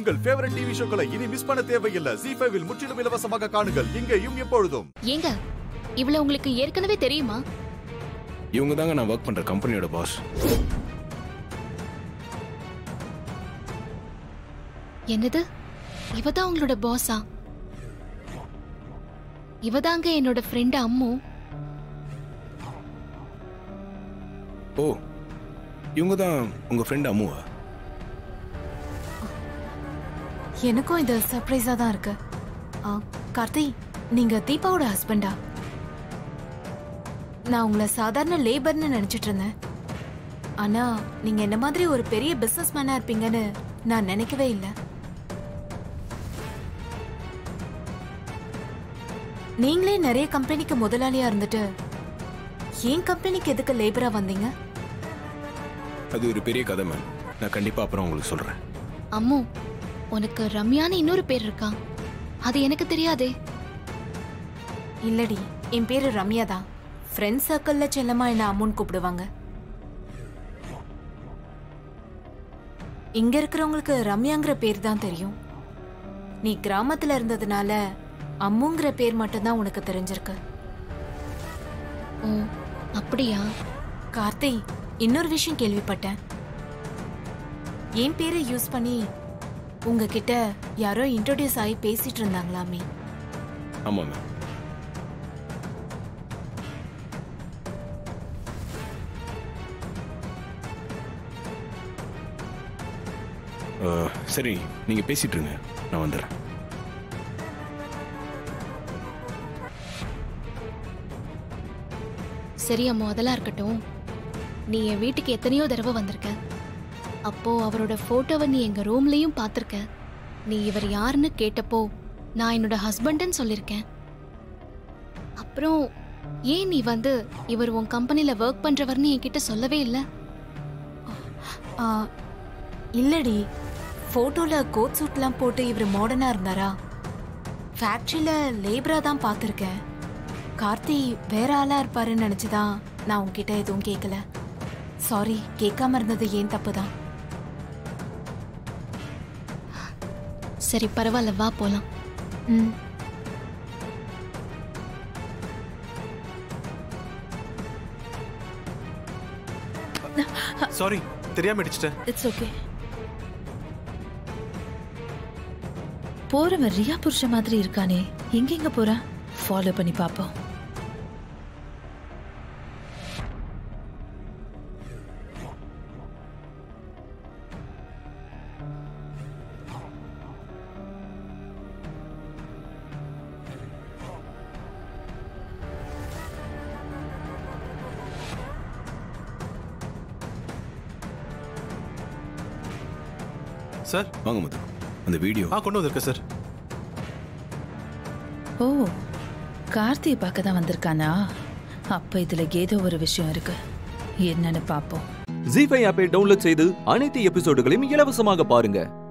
உங்கள் favourite TV ஷோக்களை இனி miss பண்ண தேவையில்லை ஜி ஃபைவில் முற்றிலும் இலவசமாக காணுங்கள் இங்கேயும் எப்பொழுதும் ஏங்க இவ்வளவு உங்களுக்கு ஏற்கனவே தெரியுமா இவங்க தாங்க நான் ஒர்க் பண்ற கம்பெனியோட பாஸ் என்னது இவதான் உங்களோட பாஸா இவதாங்க என்னோட ஃப்ரெண்ட் அம்மு ஓ இவங்க தான் உங்க ஃப்ரெண்ட் அம்முவா எனக்கும் இது சர்ப்ரைஸா தான் இருக்கு ஆ, கார்த்தி நீங்க தீபாவோட ஹஸ்பண்டா நான் உங்களை சாதாரண லேபர்னு நினைச்சிட்டு இருந்தேன் ஆனா நீங்க என்ன மாதிரி ஒரு பெரிய பிசினஸ் மேனா இருப்பீங்கன்னு நான் நினைக்கவே இல்லை நீங்களே நிறைய கம்பெனிக்கு முதலாளியா இருந்துட்டு ஏன் கம்பெனிக்கு எதுக்கு லேபரா வந்தீங்க அது ஒரு பெரிய கதை மேம் நான் கண்டிப்பா அப்புறம் உங்களுக்கு சொல்றேன் அம்மு உனக்கு ரம்யான்னு இன்னொரு பேர் இருக்கா அது எனக்கு தெரியாதே இல்லடி என் பேரு ரம்யா தான் ஃப்ரெண்ட்ஸ் சர்க்கிள்ல செல்லமா என்ன அம்முன்னு கூப்பிடுவாங்க இங்க இருக்கிறவங்களுக்கு ரம்யாங்கிற பேர் தான் தெரியும் நீ கிராமத்துல இருந்ததுனால அம்முங்கிற பேர் மட்டும்தான் உனக்கு தெரிஞ்சிருக்கு ஓ அப்படியா கார்த்தி இன்னொரு விஷயம் கேள்விப்பட்டேன் என் பேரை யூஸ் பண்ணி உங்ககிட்ட யாரோ இன்ட்ரோடியூஸ் ஆகி பேசிட்டு இருந்தாங்களாமே ஆமா மேம் அஹ், சரி நீங்க பேசிட்டு இருங்க நான் வந்துடுறேன் சரி அம்மு அதெல்லாம் இருக்கட்டும் நீ என் வீட்டுக்கு எத்தனையோ தடவை வந்திருக்க அப்போ அவரோட போட்டோவை நீ எங்க ரூம்லயும் பார்த்திருக்க நீ இவர் யாருன்னு கேட்டப்போ நான் என்னோட ஹஸ்பண்ட்னு சொல்லியிருக்கேன் அப்புறம் ஏன் நீ வந்து இவர் உன் கம்பெனில ஒர்க் பண்றவர்னு என்கிட்ட சொல்லவே இல்லை ஆ, இல்லடி போட்டோல கோட் சூட்லாம் போட்டு இவர் மாடர்னா இருந்தாரா ஃபேக்டரியில லேபரா தான் பார்த்துருக்கேன் கார்த்தி வேற ஆளா இருப்பாருன்னு நினைச்சுதான் நான் உன்கிட்ட எதுவும் கேட்கல சாரி கேட்காம இருந்தது ஏன் தப்பு தான் சரி பரவாயில்ல வா போலாம் ம் சாரி தெரியாம அடிச்சிட்டேன் இட்ஸ் ஓகே போறவன் ரியா புருஷ மாதிரி இருக்கானே எங்கெங்க போறா ஃபாலோ பண்ணி பாப்போம் சார் வாங்க மது அந்த வீடியோ ஆ கொண்டு வந்திருக்கேன் சார் ஓ கார்த்தியை பார்க்க தான் வந்திருக்கானா அப்ப இதுல ஏதோ ஒரு விஷயம் இருக்கு என்னன்னு பாப்போம் ஜி ஃபைவ் ஆப்பை டவுன்லோட் செய்து அனைத்து எபிசோடுகளையும் இலவசமாக பாருங்க